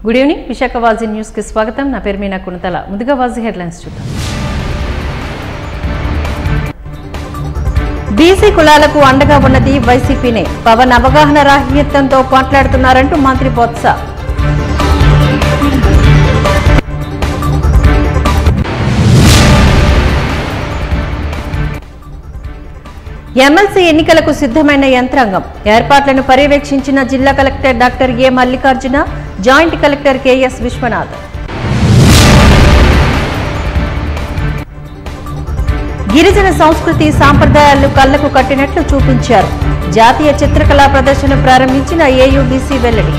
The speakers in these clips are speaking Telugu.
గుడ్ ఈవినింగ్ విశాఖ వాజీ న్యూస్ కి స్వాగతం నా పేరు మీనా కుణతల ముందుగా వాజీ హెడ్లైన్స్ చూద్దాం బీసీ కులాలకు అండగా ఉన్నది వైసీపీనే పవన్ అవగాహన రాహిత్యంతో మాట్లాడుతున్నారంటూ మంత్రి బొత్స ఎమ్మెల్సీ ఎన్నికలకు సిద్ధమైన యంత్రాంగం ఏర్పాట్లను పర్యవేక్షించిన జిల్లా collector doctor A Mallikarjuna joint collector KS Viswanath గిరిజన సంస్కృతి సాంప్రదాయాలు కళ్లకు కట్టినట్లు చూపించారు జాతీయ చిత్రకళా ప్రదర్శన ప్రారంభించిన ఏయుబీసీ వెల్లడి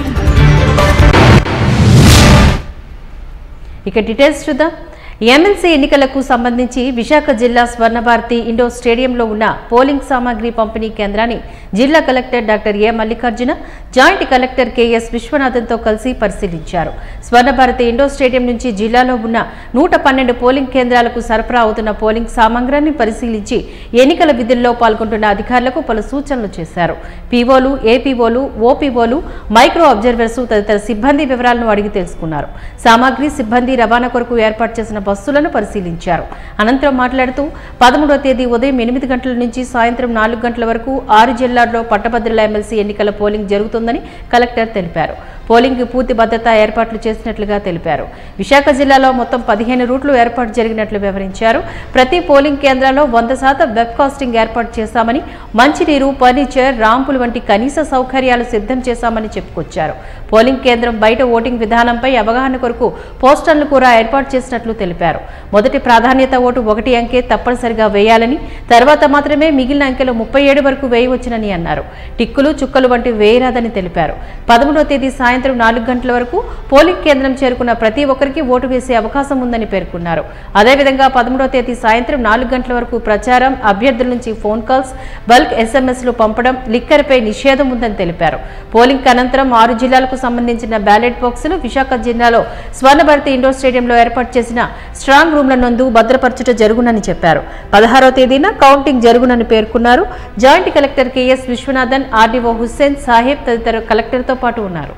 ఇక డీటెయిల్స్ చూద్దాం ఎమ్మెల్సీ ఎన్నికలకు సంబంధించి విశాఖ జిల్లా స్వర్ణభారతి ఇండోర్ స్టేడియంలో ఉన్న పోలింగ్ సామాగ్రి పంపిణీ కేంద్రాన్ని జిల్లా collector doctor A Mallikarjuna joint collector KS విశ్వనాథన్తో కలిసి పరిశీలించారు స్వర్ణభారతి ఇండోర్ స్టేడియం నుంచి జిల్లాలో ఉన్న నూట పన్నెండు పోలింగ్ కేంద్రాలకు సరఫరా అవుతున్న పోలింగ్ సామాగ్రాన్ని పరిశీలించి ఎన్నికల విధుల్లో పాల్గొంటున్న అధికారులకు పలు సూచనలు చేశారు పీఓలు ఏపీఓలు ఓపీఓలు మైక్రో అబ్జర్వర్స్ తదితర సిబ్బంది వివరాలను అడిగి తెలుసుకున్నారు సామాగ్రి సిబ్బంది రవాణా కొరకు ఏర్పాటు చేసిన బస్సులను పరిశీలించారు అనంతరం మాట్లాడుతూ పదమూడవ తేదీ ఉదయం ఎనిమిది గంటల నుంచి సాయంత్రం నాలుగు గంటల వరకు ఆరు జిల్లాల్లో పట్టభద్రుల ఎమ్మెల్సీ ఎన్నికల పోలింగ్ జరుగుతుందని కలెక్టర్ తెలిపారు పోలింగ్ పూర్తి భద్రత ఏర్పాట్లు చేసినట్లుగా తెలిపారు విశాఖ జిల్లాలో మొత్తం పదిహేను రూట్లు ఏర్పాటు జరిగినట్లు వివరించారు ప్రతి పోలింగ్ కేంద్రంలో వంద శాతం వెబ్ కాస్టింగ్ ఏర్పాటు చేశామని మంచినీరు ఫర్నిచర్ రాంపులు వంటి కనీస సౌకర్యాలు సిద్ధం చేశామని చెప్పుకొచ్చారు పోలింగ్ కేంద్రం బయట ఓటింగ్ విధానంపై అవగాహన కొరకు పోస్టర్లు కూడా ఏర్పాటు చేసినట్లు తెలిపారు మొదటి ప్రాధాన్యత ఓటు ఒకటి అంకె తప్పనిసరిగా వేయాలని తర్వాత మాత్రమే మిగిలిన అంకెలు ముప్పై ఏడు వరకు వేయవచ్చునని అన్నారు టిక్కులు చుక్కలు వంటి వేయరాదని తెలిపారు పదమూడవ తేదీ సాయంత్రం నాలుగు గంటల వరకు పోలింగ్ కేంద్రం చేరుకున్న ప్రతి ఒక్కరికి ఓటు వేసే అవకాశం ఉందని పేర్కొన్నారు అదేవిధంగా పదమూడవ తేదీ సాయంత్రం నాలుగు గంటల వరకు ప్రచారం అభ్యర్థుల నుంచి ఫోన్ కాల్స్ బల్క్ ఎస్ఎంఎస్లు పంపడం లిక్కర్పై నిషేధం ఉందని తెలిపారు పోలింగ్ అనంతరం ఆరు జిల్లాలకు సంబంధించిన బ్యాలెట్ బాక్సులు విశాఖ జిల్లాలో స్వర్ణభారతి ఇండోర్ స్టేడియంలో ఏర్పాటు చేసిన స్ట్రాంగ్ రూమ్ల నందు భద్రపరచుట జరుగునని చెప్పారు పదహారవ తేదీన కౌంటింగ్ జరుగునని పేర్కొన్నారు joint collector KS Viswanathan RDO Hussain Saheb తదితర కలెక్టర్తో పాటు ఉన్నారు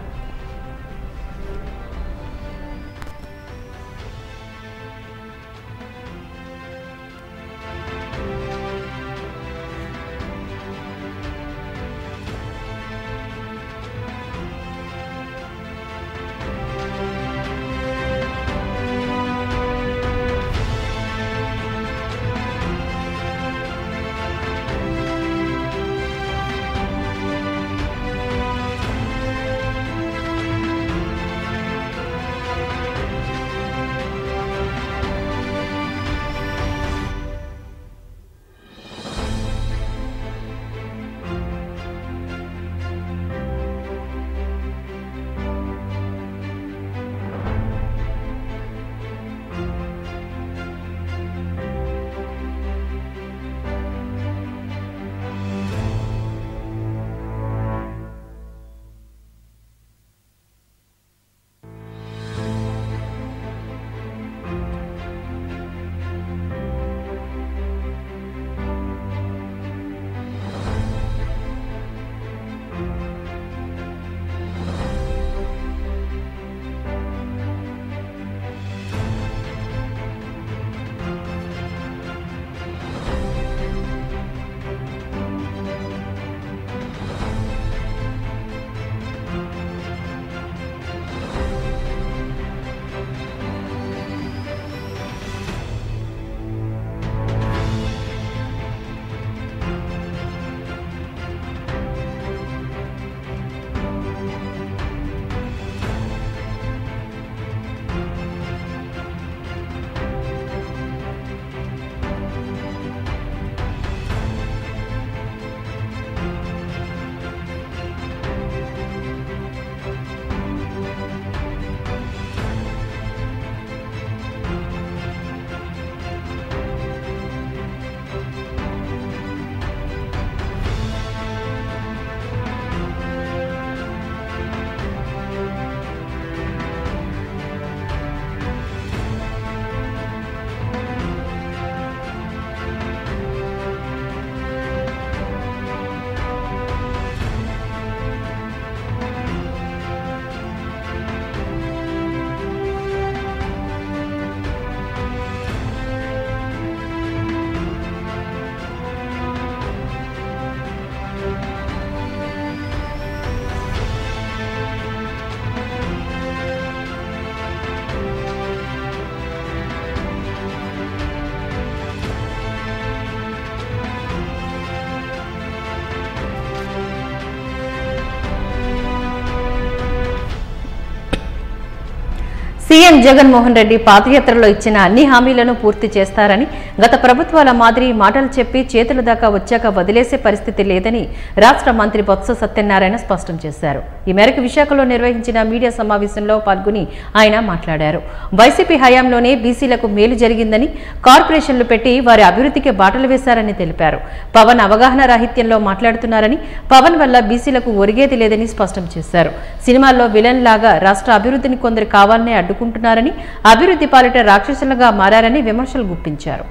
సీఎం జగన్మోహన్ రెడ్డి పాదయాత్రలో ఇచ్చిన అన్ని హామీలను పూర్తి చేస్తారని గత ప్రభుత్వాల మాదిరి మాటలు చెప్పి చేతుల దాకా వచ్చాక వదిలేసే పరిస్థితి లేదని రాష్ట్ర మంత్రి బొత్స సత్యనారాయణ స్పష్టం చేశారు ఈ మేరకు విశాఖలో నిర్వహించిన మీడియా సమావేశంలో పాల్గొని ఆయన మాట్లాడారు వైసీపీ హయాంలోనే బీసీలకు మేలు జరిగిందని కార్పొరేషన్లు పెట్టి వారి అభివృద్ధికి బాటలు వేశారని తెలిపారు పవన్ అవగాహన రాహిత్యంలో మాట్లాడుతున్నారని పవన్ వల్ల బీసీలకు ఒరిగేది లేదని స్పష్టం చేశారు సినిమాల్లో విలన్ లాగా రాష్ట్ర అభివృద్ధిని కొందరు కావాలనే అడ్డుకుంటున్నారని అభివృద్ధి పాలిట రాక్షసులుగా మారారని విమర్శలు గుప్పించారు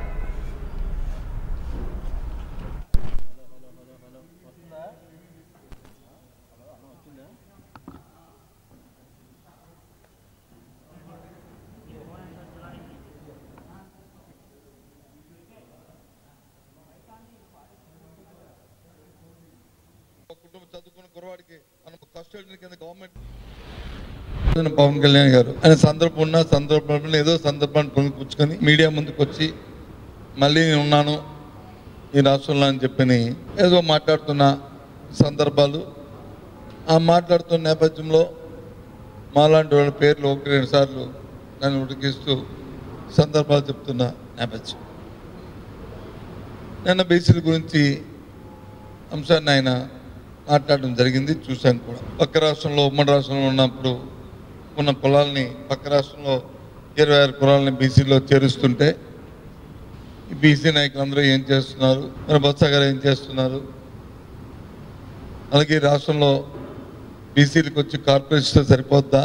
ఒక కుటుంబం చదువుకున్న కురవాడికి మనం కస్టడీ కింద గవర్నమెంట్ పవన్ కళ్యాణ్ గారు ఆయన సందర్భం ఉన్న సందర్భంలో ఏదో సందర్భాన్ని పొందుపుచ్చుకొని మీడియా ముందుకు వచ్చి మళ్ళీ నేను ఉన్నాను ఈ రాష్ట్రంలో అని చెప్పని ఏదో మాట్లాడుతున్న సందర్భాలు ఆ మాట్లాడుతున్న నేపథ్యంలో మాలాంటి వాళ్ళ పేర్లు ఒకటి రెండు సార్లు నన్ను ఉడికిస్తూ సందర్భాలు చెప్తున్న నేపథ్యం నిన్న బీసీల గురించి అంశాన్ని ఆయన మాట్లాడడం జరిగింది చూశాను కూడా పక్క రాష్ట్రంలో ఉమ్మడి రాష్ట్రంలో ఉన్నప్పుడు ఉన్న కులాలని పక్క రాష్ట్రంలో ఇరవై ఆరు కులాలని బీసీలో చేరుస్తుంటే ఈ బీసీ నాయకులందరూ ఏం చేస్తున్నారు మరి బొత్స గారు ఏం చేస్తున్నారు అలాగే ఈ రాష్ట్రంలో బీసీలకు వచ్చి కార్పొరేషన్ సరిపోద్దా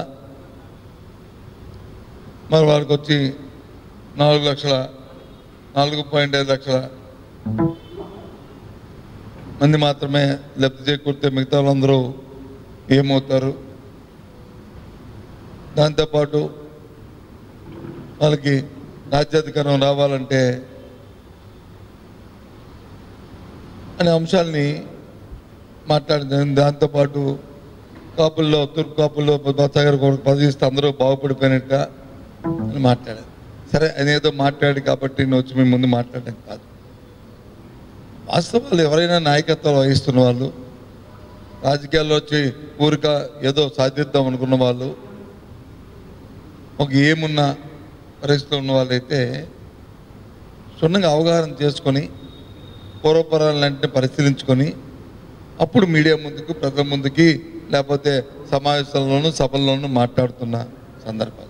మరి వారికి వచ్చి నాలుగు లక్షల నాలుగు పాయింట్ ఐదు లక్షల మంది మాత్రమే లబ్ధి చేకూరితే మిగతా వాళ్ళందరూ ఏమవుతారు దాంతోపాటు వాళ్ళకి రాజ్యాధికారం రావాలంటే అనే అంశాలని మాట్లాడింది దాంతోపాటు కాపుల్లో తూర్పు కాపుల్లో బొత్సగారు పదవి ఇస్తే అందరూ బాగుపడిపోయినట్ట అని మాట్లాడారు సరే అనేదో మాట్లాడి కాబట్టి నేను వచ్చి మీ ముందు మాట్లాడడం కాదు వాస్తవాలు ఎవరైనా నాయకత్వం వహిస్తున్న వాళ్ళు రాజకీయాల్లో వచ్చి ఊరిక ఏదో సాధిద్దాం అనుకున్న వాళ్ళు ఒక ఏమున్న పరిస్థితిలో ఉన్న వాళ్ళైతే క్షుణ్ణంగా అవగాహన చేసుకొని పూర్వపరాలంటే పరిశీలించుకొని అప్పుడు మీడియా ముందుకు ప్రజల ముందుకి లేకపోతే సమావేశాల్లోనూ సభల్లోనూ మాట్లాడుతున్న సందర్భాలు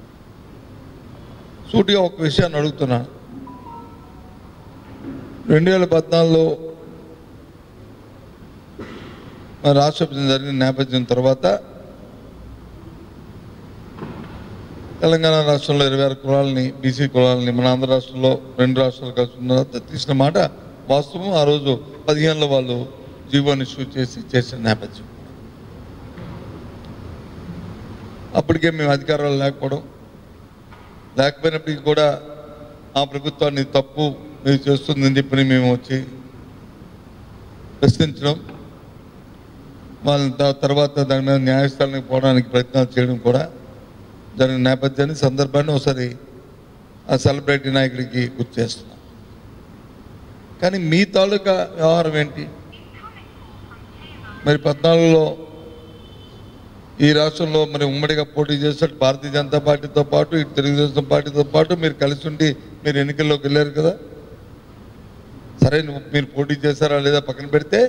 సూటిగా ఒక విషయాన్ని అడుగుతున్నాను రెండు వేల పద్నాలుగులో మన రాష్ట్ర విభజన జరిగిన నేపథ్యం తర్వాత తెలంగాణ రాష్ట్రంలో ఇరవై ఆరు కులాలని బీసీ కులాలని మన ఆంధ్ర రాష్ట్రంలో రెండు రాష్ట్రాలు కలిసి ఉన్న తర్వాత తీసిన మాట వాస్తవం ఆ రోజు పదిహేనులో వాళ్ళు జీవోని ఇష్యూ చేసి చేసిన నేపథ్యం అప్పటికే మేము అధికారాలు లేకపోవడం లేకపోయినప్పటికీ కూడా ఆ ప్రభుత్వాన్ని తప్పు మీరు చేస్తుందని చెప్పి మేము వచ్చి ప్రశ్నించడం వాళ్ళ త- తర్వాత దాని మీద న్యాయస్థానానికి పోవడానికి ప్రయత్నాలు చేయడం కూడా జరిగిన నేపథ్యాన్ని సందర్భాన్ని ఒకసారి ఆ సెలబ్రిటీ నాయకుడికి గుర్తు చేస్తున్నాం కానీ మీ తాలూకా వ్యవహారం ఏంటి మరి పద్నాలుగులో ఈ రాష్ట్రంలో మరి ఉమ్మడిగా పోటీ చేసినట్టు భారతీయ జనతా పార్టీతో పాటు ఇటు తెలుగుదేశం పార్టీతో పాటు మీరు కలిసి ఉండి మీరు ఎన్నికల్లోకి వెళ్ళారు కదా సరే నువ్వు మీరు పోటీ చేశారా లేదా పక్కన పెడితే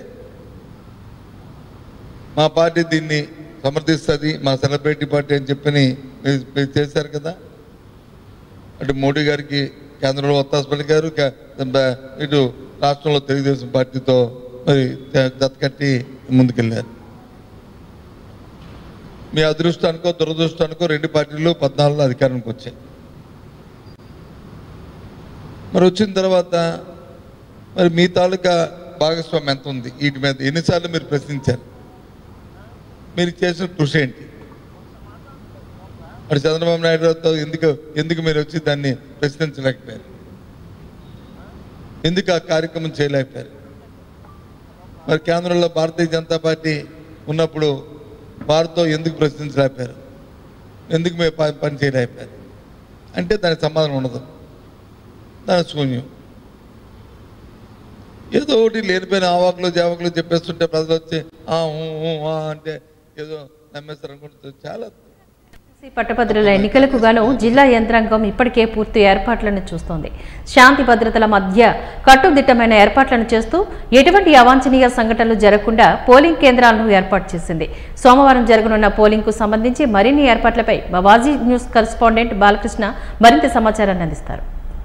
మా పార్టీ దీన్ని సమర్థిస్తుంది మా సెలబ్రిటీ పార్టీ అని చెప్పని మీరు మీరు చేశారు కదా అటు మోడీ గారికి కేంద్రంలో ఒత్తాస పలికారు కే- బ- ఇటు రాష్ట్రంలో తెలుగుదేశం పార్టీతో మరి జత కట్టి ముందుకెళ్ళారు మీ అదృష్టానికో దురదృష్టానికో రెండు పార్టీలు పద్నాలుగులో అధికారానికి వచ్చాయి మరి వచ్చిన తర్వాత మరి మీ తాలూకా భాగస్వామ్యం ఎంత ఉంది వీటి మీద ఎన్నిసార్లు మీరు ప్రశ్నించారు మీరు చేసిన కృషి ఏంటి మరి చంద్రబాబు నాయుడు గారితో ఎందుకు ఎందుకు మీరు వచ్చి దాన్ని ప్రశ్నించలేకపోయారు ఎందుకు ఆ కార్యక్రమం చేయలేకపోయారు మరి కేంద్రంలో భారతీయ జనతా పార్టీ ఉన్నప్పుడు వారితో ఎందుకు ప్రశ్నించలేకపోయారు ఎందుకు మేము ప- పని చేయలేకపోయారు అంటే దానికి సమాధానం ఉండదు దాని శూన్యం ఏదో ఒకటి లేనిపోయిన ఆవాకులు జావకులు చెప్పేస్తుంటే ప్రజలు వచ్చి "ఆ, ఊ, ఊ, ఆ" అంటే ఏదో నమ్మేస్తారు అనుకుంటే చాలా పట్టభద్రుల ఎన్నికలకు గాను జిల్లా యంత్రాంగం ఇప్పటికే పూర్తి ఏర్పాట్లను చూస్తోంది శాంతి భద్రతల మధ్య కట్టుదిట్టమైన ఏర్పాట్లను చేస్తూ ఎటువంటి అవాంఛనీయ సంఘటనలు జరగకుండా పోలింగ్ కేంద్రాలను ఏర్పాటు చేసింది సోమవారం జరగనున్న పోలింగ్ కు సంబంధించి మరిన్ని ఏర్పాట్లపై బవాజీ న్యూస్ కరెస్పాండెంట్ బాలకృష్ణ మరింత సమాచారాన్ని అందిస్తారు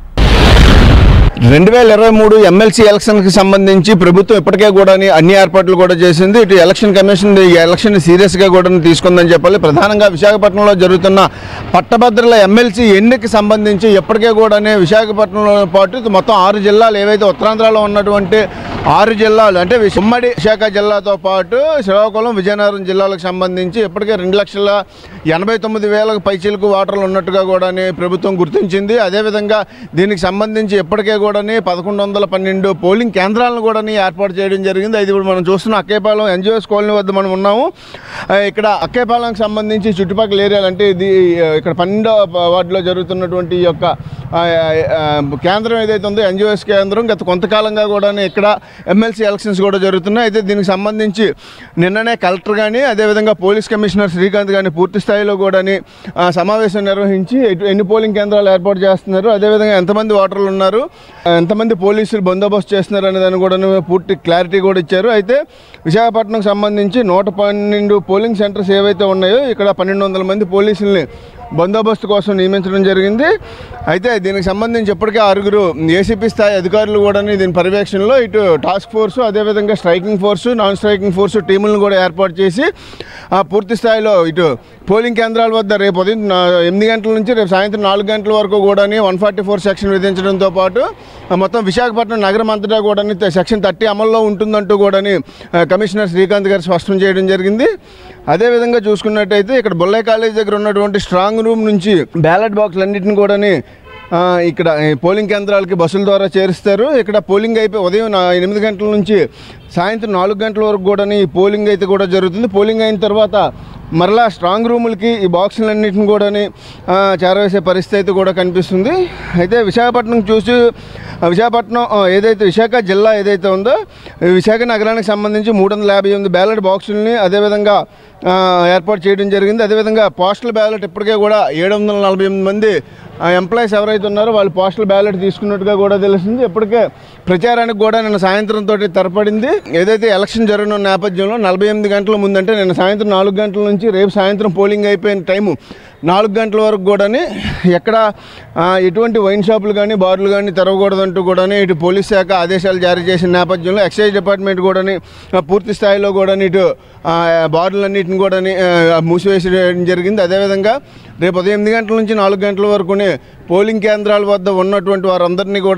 రెండు వేల ఇరవై మూడు ఎమ్మెల్సీ ఎలక్షన్కి సంబంధించి ప్రభుత్వం ఇప్పటికే కూడా అన్ని ఏర్పాట్లు కూడా చేసింది ఇటు ఎలక్షన్ కమిషన్ ఈ ఎలక్షన్ సీరియస్గా కూడా తీసుకుందని చెప్పాలి ప్రధానంగా విశాఖపట్నంలో జరుగుతున్న పట్టభద్రుల ఎమ్మెల్సీ ఎన్నికకి సంబంధించి ఇప్పటికే కూడా విశాఖపట్నంలో పాటు ఇటు మొత్తం ఆరు జిల్లాలు ఏవైతే ఉత్తరాంధ్రలో ఉన్నటువంటి ఆరు జిల్లాలు అంటే వి- ఉమ్మడి విశాఖ జిల్లాతో పాటు శ్రీకాకుళం విజయనగరం జిల్లాలకు సంబంధించి ఇప్పటికే రెండు లక్షల ఎనభై తొమ్మిది వేలకు పైచీలకు వాటర్లు ఉన్నట్టుగా కూడా ప్రభుత్వం గుర్తించింది అదేవిధంగా దీనికి సంబంధించి ఇప్పటికే కూడా పదకొండు వందల పన్నెండు పోలింగ్ కేంద్రాలను కూడా ఏర్పాటు చేయడం జరిగింది అది ఇప్పుడు మనం చూస్తున్న అక్కేపాలెం ఎన్జిఓఎస్ కాలనీ వద్ద మనం ఉన్నాము ఆ, ఇక్కడ అక్కేపాలెంకి సంబంధించి చుట్టుపక్కల ఏరియాలు అంటే ఇది ఆ, ఇక్కడ పన్నెండో వార్డులో జరుగుతున్నటువంటి ఈ యొక్క ఆ, ఆ, కేంద్రం ఏదైతే ఉందో ఎన్జిఓఎస్ కేంద్రం గత కొంతకాలంగా కూడా ఇక్కడ ఎమ్మెల్సీ ఎలక్షన్స్ కూడా జరుగుతున్నాయి అయితే దీనికి సంబంధించి నిన్ననే కలెక్టర్ కానీ అదేవిధంగా పోలీస్ కమిషనర్ శ్రీకాంత్ కానీ పూర్తి స్థాయిలో కూడా సమావేశం నిర్వహించి ఎటు- ఎన్ని పోలింగ్ కేంద్రాలు ఏర్పాటు చేస్తున్నారు అదేవిధంగా ఎంతమంది ఓటర్లు ఉన్నారు ఆ, ఎంతమంది పోలీసులు బందోబస్తు చేస్తున్నారు అనే దాన్ని కూడా పూర్తి క్లారిటీ కూడా ఇచ్చారు అయితే విశాఖపట్నంకి సంబంధించి నూట పన్నెండు పోలింగ్ సెంటర్స్ ఏవైతే ఉన్నాయో ఇక్కడ పన్నెండు వందల మంది పోలీసుల్ని బందోబస్తు కోసం నియమించడం జరిగింది అయితే దీనికి సంబంధించి ఇప్పటికే ఆరుగురు ఏసీపీ స్థాయి అధికారులు కూడా దీని పర్యవేక్షణలో ఇటు టాస్క్ ఫోర్సు అదేవిధంగా striking force non striking force టీములను కూడా ఏర్పాటు చేసి ఆ పూర్తి స్థాయిలో ఇటు పోలింగ్ కేంద్రాల వద్ద రేపు ఉదయం నా- ఎనిమిది గంటల నుంచి రేపు సాయంత్రం నాలుగు గంటల వరకు కూడా వన్ ఫార్టీ ఫోర్ సెక్షన్ విధించడంతో పాటు ఆ మొత్తం విశాఖపట్నం నగరం అంతటా కూడా సెక్షన్ థర్టీ అమల్లో ఉంటుందంటూ కూడా కమిషనర్ శ్రీకాంత్ గారు స్పష్టం చేయడం జరిగింది అదేవిధంగా చూసుకున్నట్టయితే ఇక్కడ బొల్లయ్య కాలేజ్ దగ్గర ఉన్నటువంటి స్ట్రాంగ్ రూమ్ నుంచి బ్యాలెట్ బాక్స్ అన్నింటిని కూడా ఆ, ఇక్కడ ఈ పోలింగ్ కేంద్రాలకి బస్సుల ద్వారా చేరుస్తారు ఇక్కడ పోలింగ్ అయిపోయి ఉదయం నా- ఎనిమిది గంటల నుంచి సాయంత్రం నాలుగు గంటల వరకు కూడా ఈ పోలింగ్ అయితే కూడా జరుగుతుంది పోలింగ్ అయిన తర్వాత మరలా స్ట్రాంగ్ రూములకి ఈ బాక్సులన్నింటిని కూడా చేరవేసే పరిస్థితి అయితే కూడా కనిపిస్తుంది అయితే విశాఖపట్నం చూసి ఆ, విశాఖపట్నం ఆ, ఏదైతే విశాఖ జిల్లా ఏదైతే ఉందో ఈ విశాఖ నగరానికి సంబంధించి మూడు వందల యాభై ఎనిమిది బ్యాలెట్ బాక్సుల్ని అదేవిధంగా ఆ, ఏర్పాటు చేయడం జరిగింది అదేవిధంగా పోస్టల్ బ్యాలెట్ ఇప్పటికే కూడా ఏడు వందల నలభై ఎనిమిది మంది ఎంప్లాయీస్ ఎవరైతే ఉన్నారో వాళ్ళు పోస్టల్ బ్యాలెట్ తీసుకున్నట్టుగా కూడా తెలిసింది ఇప్పటికే ప్రచారానికి కూడా నిన్న సాయంత్రం తోటి తెరపడింది ఏదైతే ఎలక్షన్ జరగనున్న నేపథ్యంలో నలభై ఎనిమిది గంటల ముందంటే నిన్న సాయంత్రం నాలుగు గంటల నుంచి రేపు సాయంత్రం పోలింగ్ అయిపోయిన టైము నాలుగు గంటల వరకు కూడాని ఎక్కడ ఆ, ఎటువంటి వైన్ షాపులు కానీ బార్లు కానీ తెరవకూడదంటూ కూడాని ఇటు పోలీస్ శాఖ ఆదేశాలు జారీ చేసిన నేపథ్యంలో ఎక్సైజ్ డిపార్ట్మెంట్ కూడాని ఆ, పూర్తి స్థాయిలో కూడా ఇటు ఆ, బార్లన్నిటిని కూడా మూసివేసడం జరిగింది అదేవిధంగా రేపు ఉదయం ఎనిమిది గంటల నుంచి నాలుగు గంటల వరకునే పోలింగ్ కేంద్రాల వద్ద ఉన్నటువంటి వారందరినీ కూడా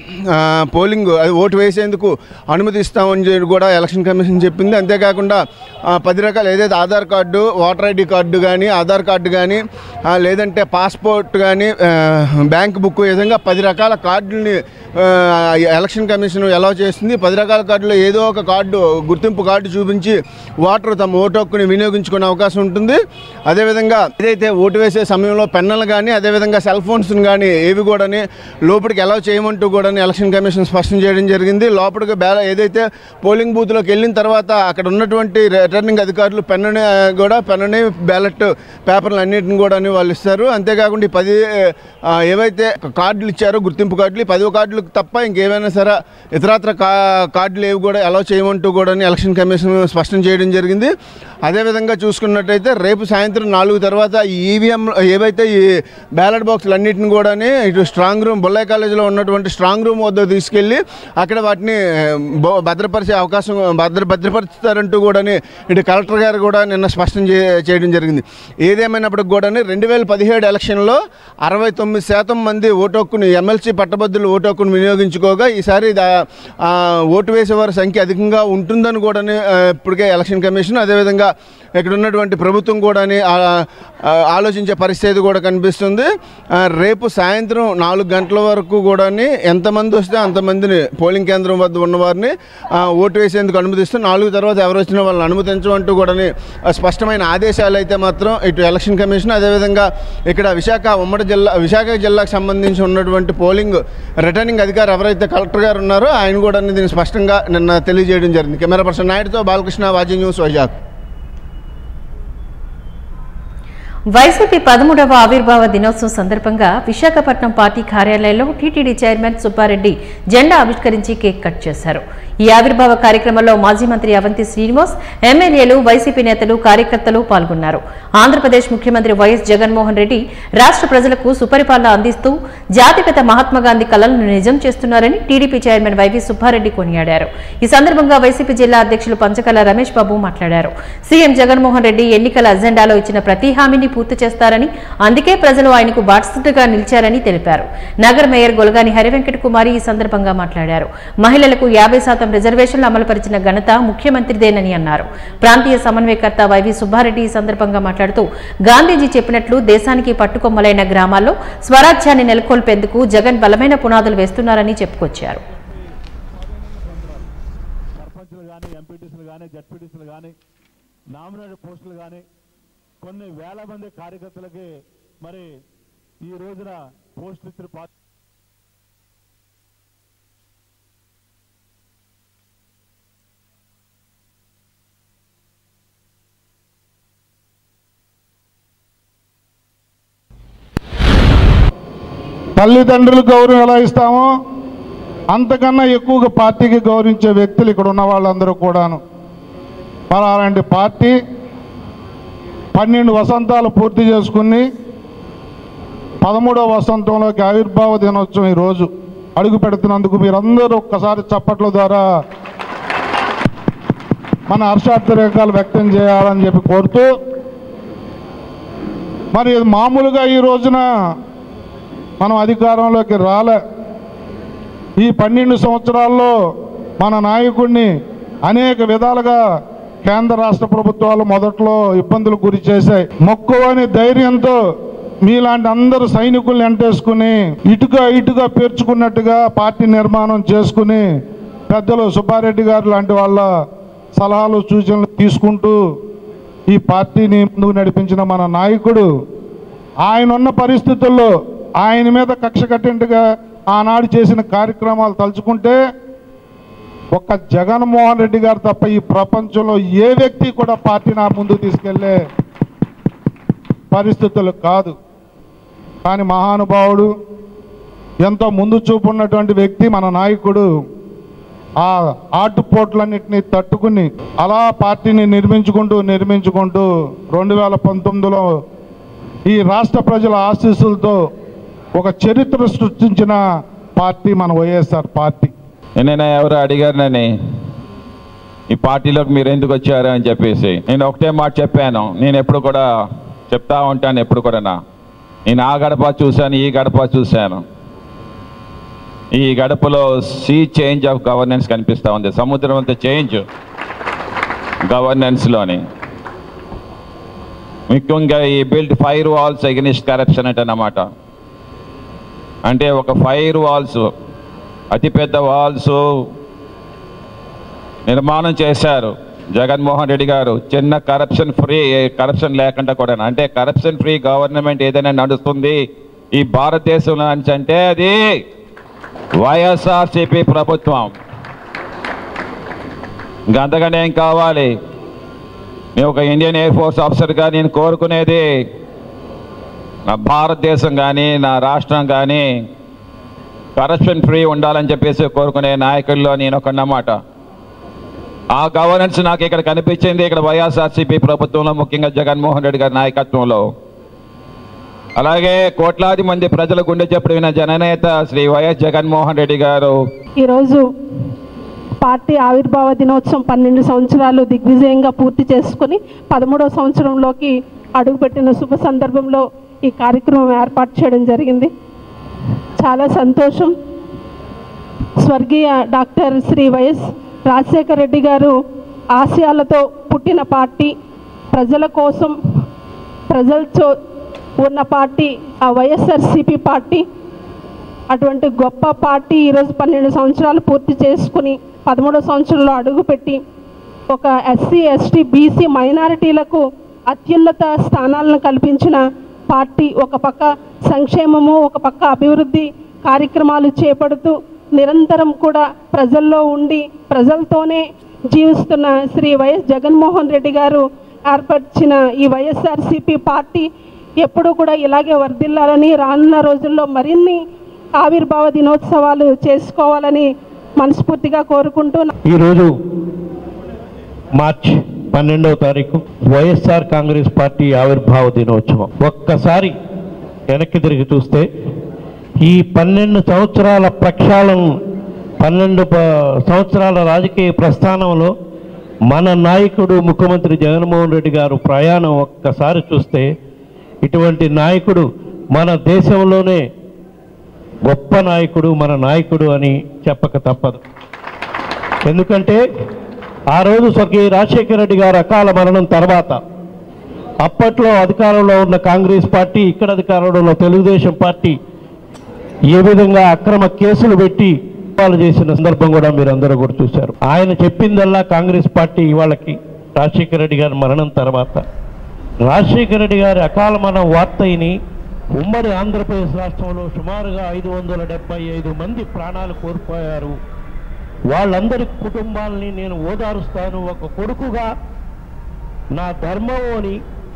పోలింగ్ అది ఓటు వేసేందుకు అనుమతిస్తామని చెప్పి కూడా ఎలక్షన్ కమిషన్ చెప్పింది అంతేకాకుండా ఆ, పది రకాల ఏదైతే Aadhaar card voter ID card కానీ ఆధార్ కార్డు కానీ ఆ, లేదంటే పాస్పోర్ట్ కానీ బ్యాంక్ బుక్ ఈ విధంగా పది రకాల కార్డుల్ని ఆ, ఎలక్షన్ కమిషన్ ఎలా చేస్తుంది పది రకాల కార్డులో ఏదో ఒక కార్డు గుర్తింపు కార్డు చూపించి ఓటర్ తమ ఓటు హక్కుని వినియోగించుకునే అవకాశం ఉంటుంది అదేవిధంగా ఏదైతే ఓటు వేసే సమయంలో పెన్నులు కానీ అదేవిధంగా సెల్ ఫోన్స్ని కానీ ఏవి కూడా లోపలికి ఎలా చేయమంటూ కూడా ఎలక్షన్ కమిషన్ స్పష్టం చేయడం జరిగింది లోపలికి బ్యాల ఏదైతే పోలింగ్ బూత్లోకి వెళ్ళిన తర్వాత అక్కడ ఉన్నటువంటి రిటర్నింగ్ అధికారులు పెన్నుని ఆ, కూడా పెన్నుని బ్యాలెట్ పేపర్లు అన్నింటిని కూడా వాళ్ళు ఇస్తారు అంతేకాకుండా ఈ పది ఆ, ఏవైతే కార్డులు ఇచ్చారో గుర్తింపు కార్డులు ఈ పది కార్డులకు తప్ప ఇంకేమైనా సరే ఇతరత్ర కా కార్డులు ఏవి కూడా ఎలా చేయమంటూ కూడా ఎలక్షన్ కమిషన్ స్పష్టం చేయడం జరిగింది అదేవిధంగా చూసుకున్నట్టయితే రేపు సాయంత్రం నాలుగు తర్వాత ఈ ఈవీఎం ఏవైతే ఈ బ్యాలెట్ బాక్సులు అన్నింటిని కూడా ఇటు స్ట్రాంగ్ రూమ్ బొల్లాయి కాలేజీలో ఉన్నటువంటి స్ట్రాంగ్ రూమ్ వద్ద తీసుకెళ్ళి అక్కడ వాటిని బ- భద్రపరిచే అవకాశం భద్ర భద్రపరుస్తారంటూ కూడా ఇటు కలెక్టర్ గారు కూడా నిన్న స్పష్టం చే చేయడం జరిగింది ఏదేమైనప్పటికి కూడా రెండు వేల పదిహేడు ఎలక్షన్లో అరవై తొమ్మిది శాతం మంది ఓటు హక్కుని ఎమ్మెల్సీ పట్టభద్రులు ఓటు హక్కును వినియోగించుకోగా ఈసారి దా- ఆ, ఓటు వేసేవారి సంఖ్య అధికంగా ఉంటుందని కూడా ఇప్పటికే ఎలక్షన్ కమిషన్ అదేవిధంగా ఇక్కడ ఉన్నటువంటి ప్రభుత్వం కూడా ఆలోచించే పరిస్థితి కూడా కనిపిస్తుంది ఆ, రేపు సాయంత్రం నాలుగు గంటల వరకు కూడా ఎంతమంది వస్తే అంతమందిని పోలింగ్ కేంద్రం వద్ద ఉన్నవారిని ఆ, ఓటు వేసేందుకు అనుమతిస్తూ నాలుగు తర్వాత ఎవరు వచ్చినా వాళ్ళని అనుమతించమంటూ కూడా స్పష్టమైన ఆదేశాలు అయితే మాత్రం ఇటు ఎలక్షన్ కమిషన్ అదేవిధంగా ఇక్కడ విశాఖ ఉమ్మడి జిల్లా విశాఖ జిల్లాకు సంబంధించి ఉన్నటువంటి పోలింగ్ రిటర్నింగ్ అధికారి ఎవరైతే కలెక్టర్ గారు ఉన్నారో ఆయన కూడా దీన్ని స్పష్టంగా నిన్న తెలియజేయడం జరిగింది కెమెరా పర్సన్ నాయుడుతో బాలకృష్ణ వాజీ న్యూస్ వైజాగ్ వైసీపీ పదమూడవ ఆవిర్భావ దినోత్సవం సందర్భంగా విశాఖపట్నం పార్టీ కార్యాలయంలో టీటీడీ చైర్మన్ సుబ్బారెడ్డి జెండా ఆవిష్కరించి కేక్ కట్ చేశారు ఈ ఆవిర్భావ కార్యక్రమంలో మాజీ మంత్రి అవంతి శ్రీనివాస్ ఎమ్మెల్యేలు వైసీపీ నేతలు కార్యకర్తలు పాల్గొన్నారు ఆంధ్రప్రదేశ్ ముఖ్యమంత్రి వైఎస్ జగన్మోహన్ రెడ్డి రాష్ట్ర ప్రజలకు సుపరిపాలన అందిస్తూ జాతిపిత మహాత్మా గాంధీ కలలను నిజం చేస్తున్నారని టీడీపీ చైర్మన్ వైవి సుబ్బారెడ్డి కొనియాడారు ఈ సందర్భంగా వైసీపీ జిల్లా అధ్యక్షులు పంచకల రమేష్ బాబు మాట్లాడారు సీఎం జగన్మోహన్ రెడ్డి ఎన్నికల అజెండాలో ఇచ్చిన ప్రతి హామీని పూర్తి చేస్తారని అందుకే ప్రజలు ఆయనకు బాధ్యతగా నిలిచారని తెలిపారు నగర మేయర్ గొలగాని హరివెంకట కుమారి ఈ సందర్భంగా మాట్లాడారు మహిళలకు యాభై శాతం రిజర్వేషన్లు అమలుపరిచిన ఘనత ముఖ్యమంత్రిదేనని అన్నారు ప్రాంతీయ సమన్వయకర్త వైవి సుబ్బారెడ్డి ఈ సందర్భంగా మాట్లాడుతూ గాంధీజీ చెప్పినట్లు దేశానికి పట్టుకొమ్మలైన గ్రామాల్లో స్వరాజ్యాన్ని నెలకొల్పేందుకు జగన్ బలమైన పునాదులు వేస్తున్నారని చెప్పుకొచ్చారు సర్పంచ్లు కానీ ఎంపీటీసీలు కానీ జడ్పీటీసీలు కానీ నామినేటెడ్ పోస్టులు కానీ కొన్ని వేల మంది కార్యకర్తలకి మరి ఈ రోజున పోస్టులు ఇచ్చిన పార్టీ తల్లిదండ్రులకు గౌరవం ఎలా ఇస్తామో అంతకన్నా ఎక్కువగా పార్టీకి గౌరవించే వ్యక్తులు ఇక్కడ ఉన్న వాళ్ళందరూ కూడాను మరి అలాంటి పార్టీ పన్నెండు వసంతాలు పూర్తి చేసుకుని పదమూడవ వసంతంలోకి ఆవిర్భావ దినోత్సవం ఈరోజు అడుగు పెడుతున్నందుకు మీరందరూ ఒక్కసారి చప్పట్ల ద్వారా మన హర్షార్థరేఖలు వ్యక్తం చేయాలని చెప్పి కోరుతూ మరి మామూలుగా ఈ రోజున మనం అధికారంలోకి రాలే ఈ పన్నెండు సంవత్సరాల్లో మన నాయకుడిని అనేక విధాలుగా కేంద్ర రాష్ట్ర ప్రభుత్వాలు మొదట్లో ఇబ్బందులు గురి చేశాయి మొక్కువని ధైర్యంతో మీలాంటి అందరు సైనికుల్ని ఎంటేసుకుని ఇటుక ఇటుక పేర్చుకున్నట్టుగా పార్టీ నిర్మాణం చేసుకుని పెద్దలు సుబ్బారెడ్డి గారు లాంటి వాళ్ళ సలహాలు సూచనలు తీసుకుంటూ ఈ పార్టీని ముందుకు నడిపించిన మన నాయకుడు ఆయన ఉన్న పరిస్థితుల్లో ఆయన మీద కక్ష కట్టినట్టుగా ఆనాడు చేసిన కార్యక్రమాలు తలుచుకుంటే ఒక్క జగన్మోహన్ రెడ్డి గారు తప్ప ఈ ప్రపంచంలో ఏ వ్యక్తి కూడా పార్టీని ఆ ముందుకు తీసుకెళ్లే పరిస్థితులు కాదు కానీ మహానుభావుడు ఎంతో ముందు చూపు ఉన్నటువంటి వ్యక్తి మన నాయకుడు ఆ ఆటుపోట్లన్నింటినీ తట్టుకుని అలా పార్టీని నిర్మించుకుంటూ నిర్మించుకుంటూ రెండు వేల పంతొమ్మిదిలో ఈ రాష్ట్ర ప్రజల ఆశీస్సులతో ఒక చరిత్ర సృష్టించిన పార్టీ మన వైఎస్ఆర్ పార్టీ నేను ఎవరు అడిగారు నన్ను ఈ పార్టీలోకి మీరు ఎందుకు వచ్చారు అని చెప్పేసి నేను ఒకటే మాట చెప్పాను నేను ఎప్పుడు కూడా చెప్తా ఉంటాను ఎప్పుడు కూడా నా నేను ఆ గడప చూశాను ఈ గడప చూశాను ఈ గడపలో సీ చేంజ్ ఆఫ్ గవర్నెన్స్ కనిపిస్తూ ఉంది సముద్రం అంత చేంజ్ గవర్నెన్స్లోని ముఖ్యంగా ఈ build fire walls against corruption అంటే అన్నమాట అంటే ఒక ఫైర్ వాల్స్ అతిపెద్ద వాల్స్ నిర్మాణం చేశారు జగన్మోహన్ రెడ్డి గారు చిన్న కరప్షన్ ఫ్రీ కరప్షన్ లేకుండా కూడా అంటే కరప్షన్ ఫ్రీ గవర్నమెంట్ ఏదైనా నడుస్తుంది ఈ భారతదేశంలో నుంచి అంటే అది వైఎస్ఆర్సిపి ప్రభుత్వం ఇంకా అంతగానే ఏం కావాలి నేను ఒక ఇండియన్ ఎయిర్ ఫోర్స్ ఆఫీసర్గా నేను కోరుకునేది నా భారతదేశం కానీ నా రాష్ట్రం కానీ కరప్షన్ ఫ్రీ ఉండాలని చెప్పేసి కోరుకునే నాయకుల్లో నేను ఒక అన్నమాట ఆ గవర్నెన్స్ నాకు ఇక్కడ కనిపించింది ఇక్కడ వైఎస్ఆర్సీపీ ప్రభుత్వంలో ముఖ్యంగా జగన్మోహన్ రెడ్డి గారి నాయకత్వంలో అలాగే కోట్లాది మంది ప్రజల గుండె చెప్పు విన జననేత శ్రీ వైఎస్ జగన్మోహన్ రెడ్డి గారు ఈరోజు పార్టీ ఆవిర్భావ దినోత్సవం పన్నెండు సంవత్సరాలు దిగ్విజయంగా పూర్తి చేసుకుని పదమూడవ సంవత్సరంలోకి అడుగుపెట్టిన శుభ సందర్భంలో ఈ కార్యక్రమం ఏర్పాటు చేయడం జరిగింది చాలా సంతోషం స్వర్గీయ డాక్టర్ శ్రీ వైఎస్ రాజశేఖర రెడ్డి గారు ఆశయాలతో పుట్టిన పార్టీ ప్రజల కోసం ప్రజలతో ఉన్న పార్టీ ఆ వైఎస్ఆర్సిపి పార్టీ అటువంటి గొప్ప పార్టీ ఈరోజు పన్నెండు సంవత్సరాలు పూర్తి చేసుకుని పదమూడో సంవత్సరంలో అడుగుపెట్టి ఒక ఎస్సీ ఎస్టీ బీసీ మైనారిటీలకు అత్యున్నత స్థానాలను కల్పించిన పార్టీ ఒక పక్క సంక్షేమము ఒక పక్క అభివృద్ధి కార్యక్రమాలు చేపడుతూ నిరంతరం కూడా ప్రజల్లో ఉండి ప్రజలతోనే జీవిస్తున్న శ్రీ వైఎస్ జగన్మోహన్ రెడ్డి గారు ఏర్పరిచిన ఈ వైఎస్ఆర్సిపి పార్టీ ఎప్పుడూ కూడా ఇలాగే వర్ధిల్లాలని రానున్న రోజుల్లో మరిన్ని ఆవిర్భావ దినోత్సవాలు చేసుకోవాలని మనస్ఫూర్తిగా కోరుకుంటూ ఈరోజు మార్చ్ పన్నెండవ తారీఖు వైఎస్ఆర్ కాంగ్రెస్ పార్టీ ఆవిర్భావ దినోత్సవం ఒక్కసారి వెనక్కి తిరిగి చూస్తే ఈ పన్నెండు సంవత్సరాల ప్రక్షాళన పన్నెండు ప- సంవత్సరాల రాజకీయ ప్రస్థానంలో మన నాయకుడు ముఖ్యమంత్రి జగన్మోహన్ రెడ్డి గారు ప్రయాణం ఒక్కసారి చూస్తే ఇటువంటి నాయకుడు మన దేశంలోనే గొప్ప నాయకుడు మన నాయకుడు అని చెప్పక తప్పదు ఎందుకంటే ఆ రోజు స్వర్గీయ రాజశేఖర రెడ్డి గారు అకాల మరణం తర్వాత అప్పట్లో అధికారంలో ఉన్న కాంగ్రెస్ పార్టీ ఇక్కడ అధికారంలో ఉన్న తెలుగుదేశం పార్టీ ఏ విధంగా అక్రమ కేసులు పెట్టి వాళ్ళు చేసిన సందర్భం కూడా మీరు అందరూ కూడా చూశారు ఆయన చెప్పిందల్లా కాంగ్రెస్ పార్టీ వాళ్ళకి రాజశేఖర రెడ్డి గారి మరణం తర్వాత రాజశేఖర రెడ్డి గారి అకాల మరణం వార్తని ఉమ్మడి ఆంధ్రప్రదేశ్ రాష్ట్రంలో సుమారుగా ఐదు వందల డెబ్బై ఐదు మంది ప్రాణాలు కోల్పోయారు వాళ్ళందరి కుటుంబాలని నేను ఓదారుస్తాను ఒక కొడుకుగా నా ధర్మం అని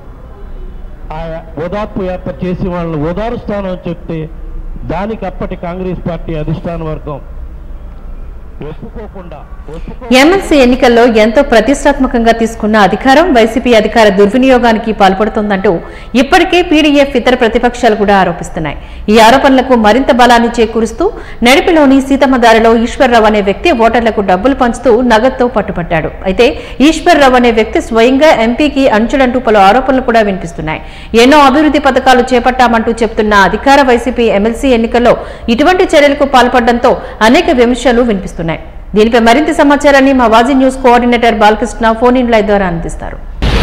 ఆ ఓదార్పు యాత్ర చేసి వాళ్ళని ఓదారుస్తాను అని చెప్తే దానికి అప్పటి కాంగ్రెస్ పార్టీ అధిష్టాన వర్గం ఒప్పుకోకుండా ఒప్పుకో ఎమ్మెల్సీ ఎన్నికల్లో ఎంతో ప్రతిష్టాత్మకంగా తీసుకున్న అధికారం వైసీపీ అధికార దుర్వినియోగానికి పాల్పడుతోందంటూ ఇప్పటికే పీడీఎఫ్ ఇతర ప్రతిపక్షాలు కూడా ఆరోపిస్తున్నాయి ఈ ఆరోపణలకు మరింత బలాన్ని చేకూరుస్తూ నడిపిలోని సీతమ్మదారిలో ఈశ్వర్రావు అనే వ్యక్తి ఓటర్లకు డబ్బులు పంచుతూ నగదుతో పట్టుపట్టాడు అయితే ఈశ్వర్రావు అనే వ్యక్తి స్వయంగా ఎంపీకి అంచులంటూ పలు ఆరోపణలు కూడా వినిపిస్తున్నాయి ఎన్నో అభివృద్ధి పథకాలు చేపట్టామంటూ చెప్తున్న అధికార వైసీపీ ఎమ్మెల్సీ ఎన్నికల్లో ఇటువంటి చర్యలకు పాల్పడడంతో అనేక విమర్శలు వినిపిస్తున్నాయి దీనిపై మరింత సమాచారాన్ని మా Vaji news coordinator Balakrishna phone in live ద్వారా అందిస్తారు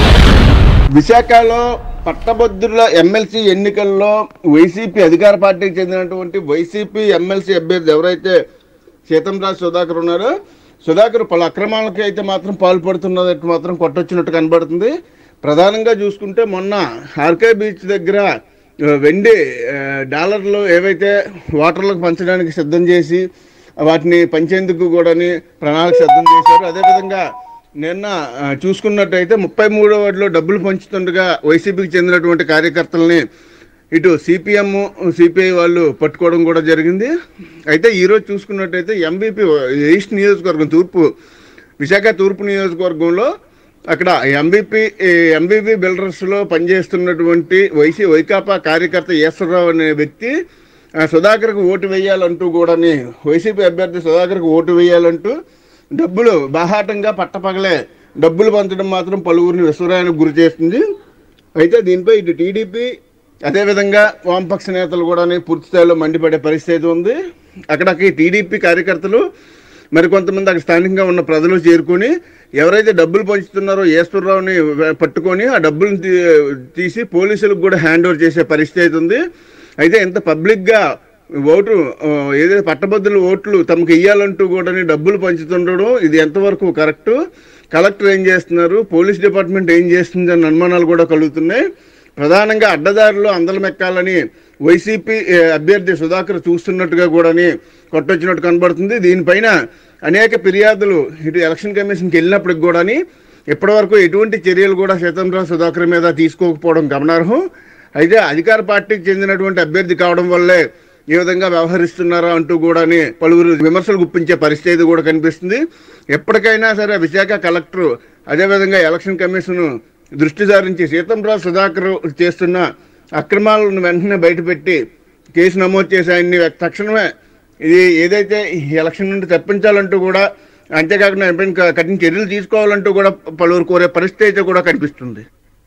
విశాఖలో పట్టభద్రుల ఎమ్మెల్సీ ఎన్నికల్లో వైసీపీ అధికార పార్టీకి చెందినటువంటి వైసీపీ ఎమ్మెల్సీ అభ్యర్థి ఎవరైతే సీతంరాజు సుధాకర్ ఉన్నారో సుధాకర్ పలు అక్రమాలకి అయితే మాత్రం పాల్పడుతున్నట్టు మాత్రం కొట్టొచ్చినట్టు కనబడుతుంది ప్రధానంగా చూసుకుంటే మొన్న ఆర్కే బీచ్ దగ్గర ఆ, వెండి ఆ, డాలర్లు ఏవైతే ఓటర్లకు పంచడానికి సిద్ధం చేసి వాటిని పంచేందుకు కూడా ప్రణాళిక సిద్ధం చేశారు అదేవిధంగా నిన్న ఆ, చూసుకున్నట్టయితే ముప్పై మూడో వార్డులో డబ్బులు పంచుతుండగా వైసీపీకి చెందినటువంటి కార్యకర్తల్ని ఇటు సిపిఎం సిపిఐ వాళ్ళు పట్టుకోవడం కూడా జరిగింది అయితే ఈరోజు చూసుకున్నట్టయితే ఎంబీపీ ఈస్ట్ నియోజకవర్గం తూర్పు విశాఖ తూర్పు నియోజకవర్గంలో అక్కడ ఎంబీపీ ఎంబీపీ బిల్డర్స్లో పనిచేస్తున్నటువంటి వైసీ వైకాపా కార్యకర్త ఈశ్వరరావు అనే వ్యక్తి ఆ, సుధాకర్కు ఓటు వేయాలంటూ కూడాని వైసీపీ అభ్యర్థి సుధాకర్కు ఓటు వేయాలంటూ డబ్బులు బాహాటంగా పట్టపగలే డబ్బులు పంచడం మాత్రం పలువురిని విశ్వరాయానికి గురి చేస్తుంది అయితే దీనిపై ఇటు టీడీపీ అదేవిధంగా వామపక్ష నేతలు కూడా పూర్తి స్థాయిలో మండిపడే పరిస్థితి ఉంది అక్కడికి టీడీపీ కార్యకర్తలు మరికొంతమంది అక్కడ స్థానికంగా ఉన్న ప్రజలు చేరుకొని ఎవరైతే డబ్బులు పంచుతున్నారో ఈశ్వరరావుని పట్టుకొని ఆ డబ్బులను తీ- తీసి పోలీసులకు కూడా హ్యాండ్ ఓవర్ చేసే పరిస్థితి ఉంది అయితే ఇంత పబ్లిక్గా ఓటు ఆ, ఏదైతే పట్టభద్రుల ఓట్లు తమకు ఇయ్యాలంటూ కూడా డబ్బులు పంచుతుండడం ఇది ఎంతవరకు కరెక్టు కలెక్టర్ ఏం చేస్తున్నారు పోలీస్ డిపార్ట్మెంట్ ఏం చేస్తుంది అన్న అనుమానాలు కూడా కలుగుతున్నాయి ప్రధానంగా అడ్డదారిలో అందలమెక్కాలని వైసీపీ ఏ, అభ్యర్థి సుధాకర్ చూస్తున్నట్టుగా కూడాని కొట్టొచ్చినట్టు కనబడుతుంది దీనిపైన అనేక ఫిర్యాదులు ఇటు ఎలక్షన్ కమిషన్కి వెళ్ళినప్పటికి కూడాని ఇప్పటివరకు ఎటువంటి చర్యలు కూడా సీతంరావు సుధాకర్ మీద తీసుకోకపోవడం గమనార్హం అయితే అధికార పార్టీకి చెందినటువంటి అభ్యర్థి కావడం వల్లే ఏ విధంగా వ్యవహరిస్తున్నారా అంటూ కూడాని పలువురు విమర్శలు గుప్పించే పరిస్థితి కూడా కనిపిస్తుంది ఎప్పటికైనా సరే విశాఖ కలెక్టర్ అదేవిధంగా ఎలక్షన్ కమిషన్ దృష్టి సారించి సీతంరావు సుధాకర్ చేస్తున్న అక్రమాలను వెంటనే బయటపెట్టి కేసు నమోదు చేసి ఆయన్ని తక్షణమే ఇది ఏదైతే ఈ ఎలక్షన్ నుండి తప్పించాలంటూ కూడా అంతేకాకుండా ఎంపైన కఠిన చర్యలు తీసుకోవాలంటూ కూడా పలువురు కోరే పరిస్థితి అయితే కూడా కనిపిస్తుంది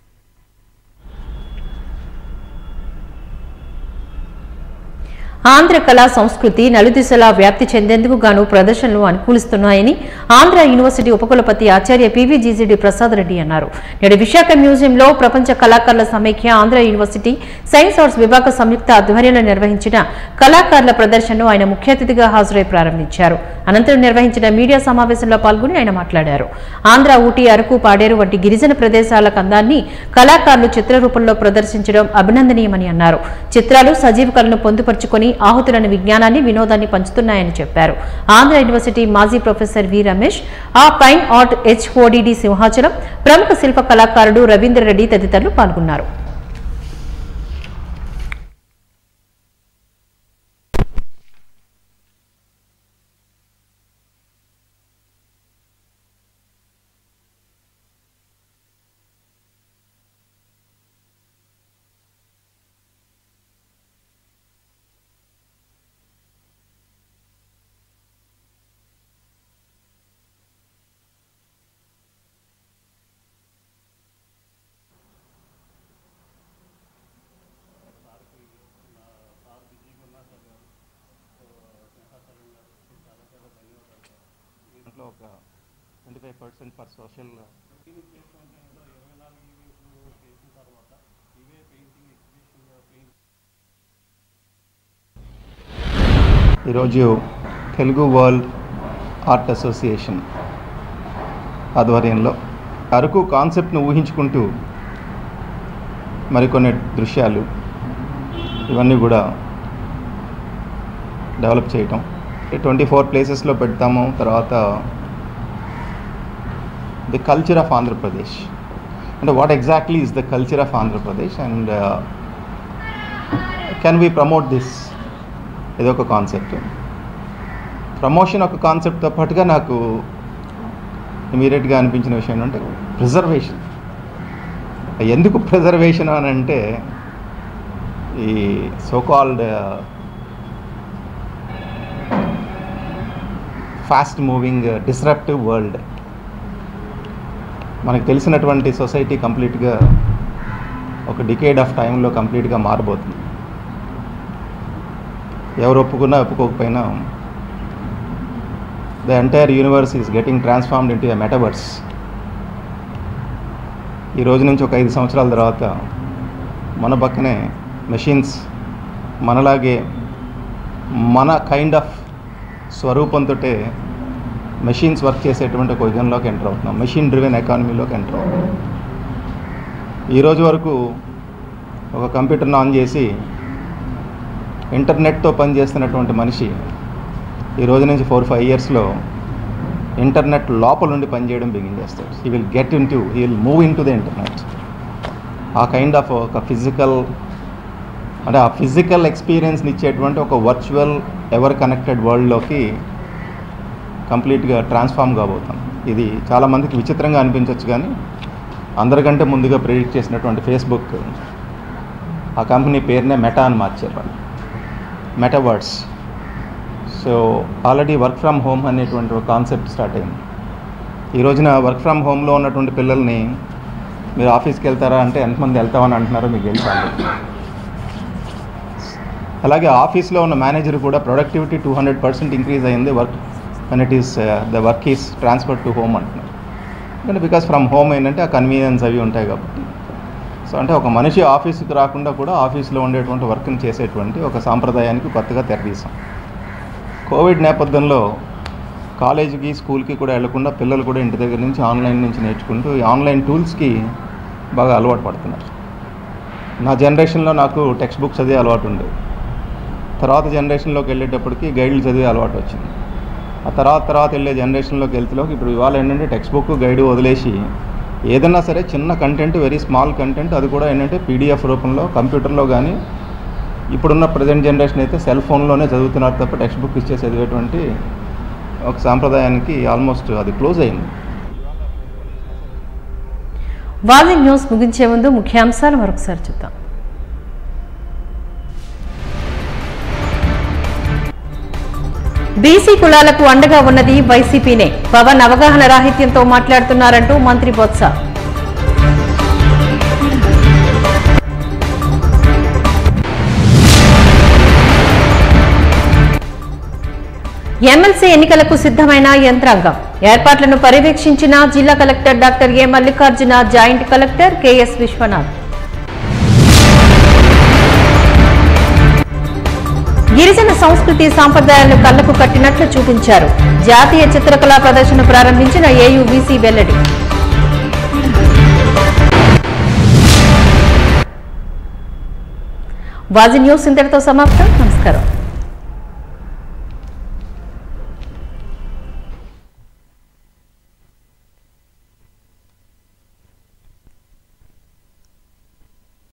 ఆంధ్ర కళా సంస్కృతి నలుదిశలా వ్యాప్తి చెందేందుకు గాను ప్రదర్శనలు అనుకూలిస్తున్నాయని ఆంధ్ర యూనివర్సిటీ ఉపకులపతి ఆచార్య పివిజీసీడీ ప్రసాద్ రెడ్డి అన్నారు నేడు విశాఖ మ్యూజియంలో ప్రపంచ కళాకారుల సమైక్య ఆంధ్ర యూనివర్సిటీ సైన్స్ ఆర్ట్స్ విభాగ సంయుక్త ఆధ్వర్యంలో నిర్వహించిన కళాకారుల ప్రదర్శనను ఆయన ముఖ్య అతిథిగా హాజరై ప్రారంభించారు అనంతరం నిర్వహించిన మీడియా సమావేశంలో పాల్గొని ఆయన మాట్లాడారు ఆంధ్ర ఊటీ అరకు పాడేరు వంటి గిరిజన ప్రదేశాల కందాన్ని కళాకారులు చిత్ర రూపంలో ప్రదర్శించడం అభినందనీయమని అన్నారు చిత్రాలు సజీవ కళను పొందుపరుచుకొని ఆహుతులను విజ్ఞానాన్ని వినోదాన్ని పంచుతున్నాయని చెప్పారు ఆంధ్ర యూనివర్సిటీ మాజీ ప్రొఫెసర్ వి రమేష్ ఆ పైన్ ఆర్ట్ హెచ్ఓడిడి సింహాచలం ప్రముఖ శిల్ప కళాకారుడు రవీంద్ర రెడ్డి తదితరులు పాల్గొన్నారు దాంట్లో ఒక twenty five percent for social ఈరోజు తెలుగు వరల్డ్ ఆర్ట్ అసోసియేషన్ ఆధ్వర్యంలో అరకు కాన్సెప్ట్ను ఊహించుకుంటూ మరికొన్ని దృశ్యాలు ఇవన్నీ కూడా డెవలప్ చేయటం ట్వంటీ ఫోర్ ప్లేసెస్లో పెడతాము తర్వాత ది కల్చర్ ఆఫ్ ఆంధ్రప్రదేశ్ అంటే what exactly is the culture of Andhra Pradesh and can we promote this ఇది ఒక కాన్సెప్ట్ ప్రమోషన్ ఒక కాన్సెప్ట్తో పాటుగా నాకు ఇమీడియట్గా అనిపించిన విషయం ఏంటంటే ప్రిజర్వేషన్ ఎందుకు ప్రిజర్వేషన్ అని అంటే ఈ so called fast moving disruptive world మనకు తెలిసినటువంటి సొసైటీ కంప్లీట్గా ఒక డికేడ్ ఆఫ్ టైంలో కంప్లీట్గా మారబోతుంది ఎవరు ఒప్పుకున్నా ఒప్పుకోకపోయినా the entire universe is getting transformed into a metaverse ఈ రోజు నుంచి ఒక ఐదు సంవత్సరాల తర్వాత మన పక్కనే మెషిన్స్ మనలాగే మన కైండ్ ఆఫ్ స్వరూపంతో మెషిన్స్ వర్క్ చేసేటువంటి ఒక యుగంలోకి ఎంటర్ అవుతున్నాం మెషిన్ డ్రివెన్ ఎకానమీలోకి ఎంటర్ అవుతున్నాం ఈరోజు వరకు ఒక కంప్యూటర్ను ఆన్ చేసి ఇంటర్నెట్తో పనిచేస్తున్నటువంటి మనిషి ఈ రోజు నుంచి ఫోర్ ఫైవ్ ఇయర్స్లో ఇంటర్నెట్ లోపల నుండి పనిచేయడం బిగిన్ చేస్తాడు he will get into he will move into the internet ఆ కైండ్ ఆఫ్ ఒక ఫిజికల్ అంటే ఆ ఫిజికల్ ఎక్స్పీరియన్స్ని ఇచ్చేటువంటి ఒక వర్చువల్ ఎవర్ కనెక్టెడ్ వరల్డ్లోకి కంప్లీట్గా ట్రాన్స్ఫార్మ్ కాబోతాం ఇది చాలామందికి విచిత్రంగా అనిపించవచ్చు కానీ అందరికంటే ముందుగా ప్రెడిక్ట్ చేసినటువంటి ఫేస్బుక్ ఆ కంపెనీ పేరునే మెటా అని మార్చారు వాళ్ళు metaverse so already work from home అనేటువంటి ఒక కాన్సెప్ట్ స్టార్ట్ అయింది ఈ రోజున వర్క్ ఫ్రమ్ హోమ్లో ఉన్నటువంటి పిల్లల్ని మీరు ఆఫీస్కి వెళ్తారా అంటే ఎంతమంది వెళ్తామని అంటున్నారో మీకు తెలిసాలి అలాగే ఆఫీస్లో ఉన్న మేనేజర్ కూడా productivity two hundred percent increase అయింది work and it is the work is transfer to home అంటున్నారు ఎందుకంటే బికాస్ ఫ్రమ్ హోమ్ ఏంటంటే ఆ కన్వీనియన్స్ అవి ఉంటాయి కాబట్టి సో అంటే ఒక మనిషి ఆఫీస్కి రాకుండా కూడా ఆఫీస్లో ఉండేటువంటి వర్క్ని చేసేటువంటి ఒక సాంప్రదాయానికి కొత్తగా తెరదీసాం కోవిడ్ నేపథ్యంలో కాలేజీకి స్కూల్కి కూడా వెళ్లకుండా పిల్లలు కూడా ఇంటి దగ్గర నుంచి ఆన్లైన్ నుంచి నేర్చుకుంటూ ఈ ఆన్లైన్ టూల్స్కి బాగా అలవాటు పడుతున్నారు నా జనరేషన్లో నాకు టెక్స్ట్ బుక్ చదివే అలవాటు ఉండేది తర్వాత జనరేషన్లోకి వెళ్ళేటప్పటికి గైడ్లు చదివే అలవాటు వచ్చింది ఆ తర్వాత తర్వాత వెళ్ళే జనరేషన్లోకి వెళ్తేలోకి ఇప్పుడు ఇవాళ ఏంటంటే టెక్స్ట్ బుక్ గైడ్ వదిలేసి ఏదన్నా సరే చిన్న కంటెంట్ వెరీ స్మాల్ కంటెంట్ అది కూడా ఏంటంటే పీడిఎఫ్ రూపంలో కంప్యూటర్లో కానీ ఇప్పుడున్న ప్రజెంట్ జనరేషన్ అయితే సెల్ ఫోన్లోనే చదువుతున్నారు తప్ప టెక్స్ట్ బుక్ ఇచ్చే చదివేటువంటి ఒక సాంప్రదాయానికి ఆల్మోస్ట్ అది క్లోజ్ అయింది వార్నింగ్ న్యూస్ ముగించే ముందు ముఖ్యాంశాలు మరొకసారి చూద్దాం బీసీ కులాలకు అండగా ఉన్నది వైసీపీనే పవన్ అవగాహన రాహిత్యంతో మాట్లాడుతున్నారంటూ మంత్రి బొత్స ఎమ్మెల్సీ ఎన్నికలకు సిద్ధమైన యంత్రాంగం ఏర్పాట్లను పర్యవేక్షించిన జిల్లా collector doctor A Mallikarjuna joint collector KS Viswanath గిరిజన సంస్కృతి సాంప్రదాయాలను కళ్లకు కట్టినట్లు చూపించారు జాతీయ చిత్రకళా ప్రదర్శన ప్రారంభించిన ఏయుబీసీ వెల్లడి వాజీ న్యూస్ ఇంతటితో సమాప్తం నమస్కారం